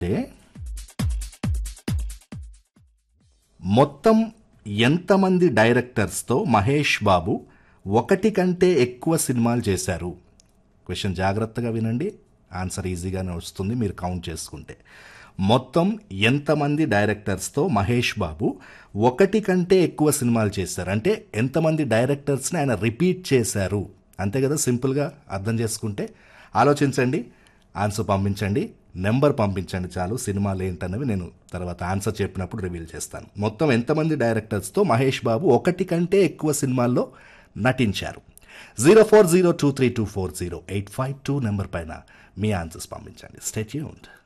అంటే మొత్తం ఎంతమంది డైరెక్టర్స్తో మహేష్ బాబు ఒకటి కంటే ఎక్కువ సినిమాలు చేశారు క్వశ్చన్ జాగ్రత్తగా వినండి ఆన్సర్ ఈజీగానే వస్తుంది మీరు కౌంట్ చేసుకుంటే మొత్తం ఎంతమంది డైరెక్టర్స్తో మహేష్ బాబు ఒకటి కంటే ఎక్కువ సినిమాలు చేశారు అంటే ఎంతమంది డైరెక్టర్స్ని ఆయన రిపీట్ చేశారు అంతే కదా సింపుల్గా అర్థం చేసుకుంటే ఆలోచించండి ఆన్సర్ పంపించండి నెంబర్ పంపించండి చాలు సినిమాలు ఏంటన్నవి నేను తర్వాత ఆన్సర్ చెప్పినప్పుడు రివీల్ చేస్తాను మొత్తం ఎంతమంది డైరెక్టర్స్తో మహేష్ బాబు ఒకటి కంటే ఎక్కువ సినిమాల్లో నటించారు zero four zero two three two four zero eight five two number పైన మీ ఆన్సర్స్ పంపించండి స్టేట్యూన్డ్